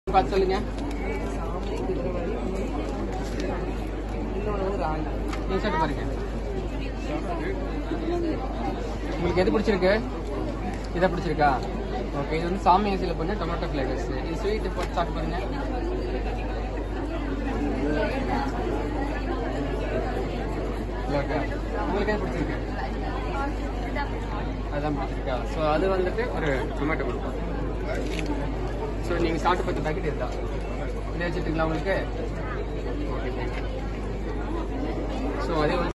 பார்த்து சொல்லுங்க சாமி குதிரைவாடி இன்னொன்று வந்து ராணி நீங்க சாப்பிட்டு பாருங்க உங்களுக்கு எது பிடிச்சிருக்கு இதை பிடிச்சிருக்கா ஓகே இது வந்து சாமி ஏசியில் பண்ண டொமேட்டோ ஃப்ளேவர்ஸ் இது ஸ்வீட் போட்டு சாப்பிட்டு பாருங்க ஓகே உங்களுக்கு எது பிடிச்சிருக்கு அதான் பிடிச்சிருக்கா ஸோ அது வந்துட்டு ஒரு டொமேட்டோ கொடுப்போம் ஸோ நீங்கள் சாப்பிட்டு பார்த்த பேக்கெட் இதுதான் இதை வச்சுட்டுங்களா உங்களுக்கு ஓகே ஸோ அதே வந்து